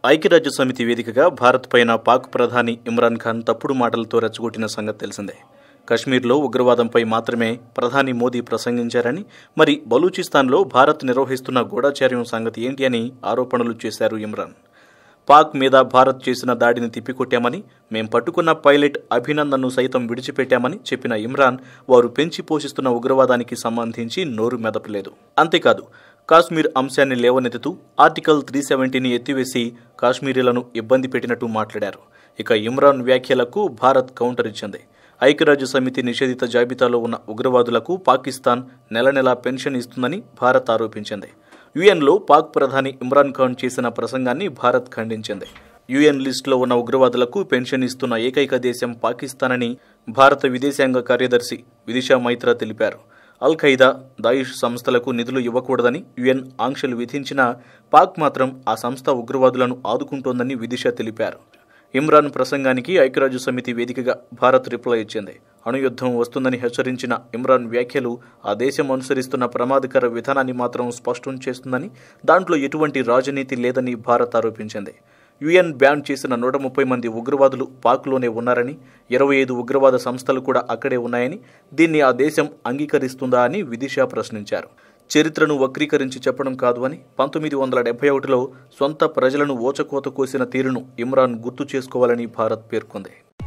ఐక్యరాజ్య సమితి వేదికగా భారత్ పైన పాక్ ప్రధాని ఇమ్రాన్ ఖాన్ తప్పుడు మాటలతో రెచ్చగొట్టిన సంగతి తెలిసిందే కశ్మీర్లో ఉగ్రవాదంపై మాత్రమే ప్రధాని మోదీ ప్రసంగించారని మరి బలూచిస్తాన్లో భారత్ నిర్వహిస్తున్న గూఢాచార్యం సంగతి ఏంటి అని ఆరోపణలు చేశారు ఇమ్రాన్ పాక్ మీద భారత్ చేసిన దాడిని తిప్పికొట్టామని మేం పట్టుకున్న పైలట్ అభినందన్ను సైతం విడిచిపెట్టామని చెప్పిన ఇమ్రాన్ వారు పెంచి పోషిస్తున్న ఉగ్రవాదానికి సంబంధించి నోరు మెదపలేదు అంతేకాదు కాశ్మీర్ అంశాన్ని లేవనెత్తుతూ ఆర్టికల్ త్రీ సెవెంటీని ఎత్తివేసి కాశ్మీరీలను ఇబ్బంది పెట్టినట్టు మాట్లాడారు ఇక ఇమ్రాన్ వ్యాఖ్యలకు భారత్ కౌంటర్ ఇచ్చింది ఐక్యరాజ్య సమితి నిషేధిత జాబితాలో ఉన్న ఉగ్రవాదులకు పాకిస్తాన్ నెల నెలా పెన్షన్ ఇస్తుందని భారత్ ఆరోపించింది యుఎన్లో పాక్ ప్రధాని ఇమ్రాన్ ఖాన్ చేసిన ప్రసంగాన్ని భారత్ ఖండించింది యుఎన్ లిస్టులో ఉన్న ఉగ్రవాదులకు పెన్షన్ ఇస్తున్న ఏకైక దేశం పాకిస్తాన్ అని భారత విదేశాంగ కార్యదర్శి విదిశా మైత్రా తెలిపారు అల్ ఖైదా దాయిష్ సంస్థలకు నిధులు ఇవ్వకూడదని యుఎన్ ఆంక్షలు విధించినా పాక్ మాత్రం ఆ సంస్థ ఉగ్రవాదులను ఆదుకుంటోందని విదిశ తెలిపారు ఇమ్రాన్ ప్రసంగానికి ఐక్యరాజ్య సమితి వేదికగా భారత్ రిప్లై ఇచ్చింది అణుయుద్ధం వస్తుందని హెచ్చరించిన ఇమ్రాన్ వ్యాఖ్యలు ఆ దేశం అనుసరిస్తున్న ప్రమాదకర విధానాన్ని మాత్రం స్పష్టం చేస్తుందని దాంట్లో ఎటువంటి రాజనీతి లేదని భారత్ ఆరోపించింది యుఎన్ బ్యాన్ చేసిన నూట ముప్పై మంది ఉగ్రవాదులు పాక్లోనే ఉన్నారని ఇరవై ఐదు ఉగ్రవాద సంస్థలు కూడా అక్కడే ఉన్నాయని దీన్ని ఆ దేశం అంగీకరిస్తుందా అని విదిశా ప్రశ్నించారు చరిత్రను వక్రీకరించి చెప్పడం కాదు అని పంతొమ్మిది వందల డెబ్బై ఒకటిలో సొంత ప్రజలను ఓచకోత కోసిన తీరును ఇమ్రాన్ గుర్తు చేసుకోవాలని భారత్ పేర్కొంది